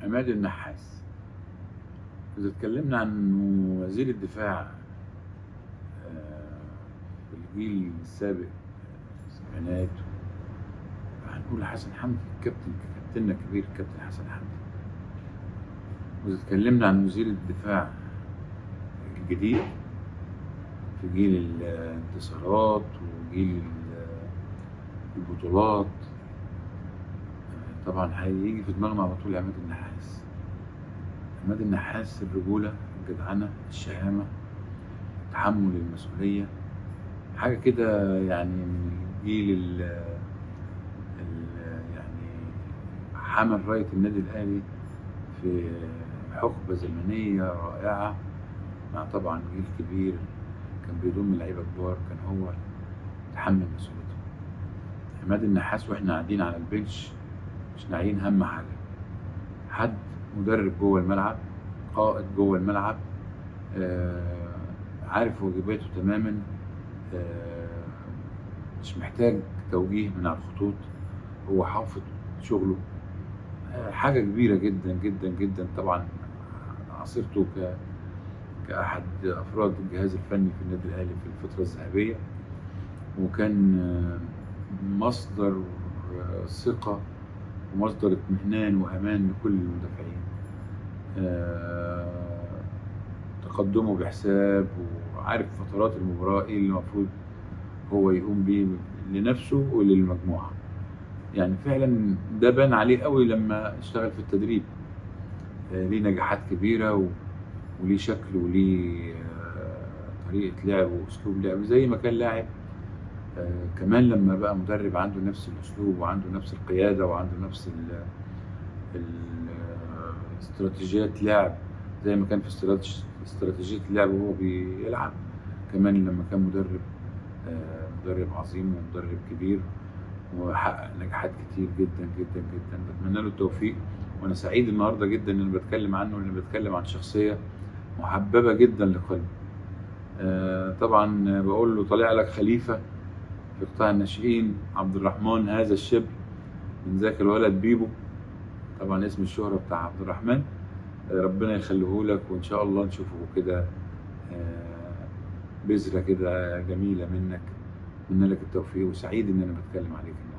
عماد النحاس إذا اتكلمنا عن وزير الدفاع آه، في الجيل السابق آه، السبعينات هنقول حسن حمدي كابتن كابتننا الكبير كابتن حسن حمدي وإذا اتكلمنا عن وزير الدفاع الجديد في جيل الانتصارات وجيل ال- البطولات طبعا هيجي في دماغنا على طول عماد النحاس عماد النحاس الرجولة الجدعنة الشهامة تحمل المسؤولية حاجة كده يعني من الجيل ال ال- يعني حمل راية النادي الأهلي في حقبة زمنية رائعة مع طبعا جيل كبير كان بيضم لعيبة كبار كان هو تحمل مسؤوليته عماد النحاس واحنا قاعدين على البنش مش ناعيين هم حاجة حد مدرب جوه الملعب قائد جوه الملعب آه عارف واجباته تماما آه مش محتاج توجيه من على الخطوط هو حافظ شغله آه حاجة كبيرة جدا جدا جدا طبعا عاصرته ك كأحد أفراد الجهاز الفني في النادي الأهلي في الفترة الذهبية وكان آه، مصدر آه، ثقة ومصدر اطمئنان وأمان لكل المدافعين آه، تقدمه بحساب وعارف فترات المباراة إيه اللي المفروض هو يقوم بيه لنفسه وللمجموعة يعني فعلا ده بان عليه قوي لما اشتغل في التدريب آه، ليه نجاحات كبيرة و... وليه شكل وليه آه، طريقة لعب وأسلوب لعب زي ما كان لاعب آه، كمان لما بقى مدرب عنده نفس الأسلوب وعنده نفس القيادة وعنده نفس ال ال- آه، استراتيجيات لعب زي ما كان في استراتيج- استراتيجية اللعب وهو بيلعب كمان لما كان مدرب آه، مدرب عظيم ومدرب كبير وحقق نجاحات كتير جدا جدا جدا بتمنى له التوفيق وانا سعيد النهارده جدا ان أنا بتكلم عنه لان بتكلم عن شخصيه محببه جدا لقلبي آه، طبعا بقول له طالع لك خليفه في قطاع الناشئين عبد الرحمن هذا الشبل من ذاك الولد بيبو طبعا اسم الشهرة بتاع عبد الرحمن آه، ربنا يخليه لك وان شاء الله نشوفه كده آه، بذرة كده جميلة منك اتمنى لك التوفيق وسعيد ان انا بتكلم عليك النهارده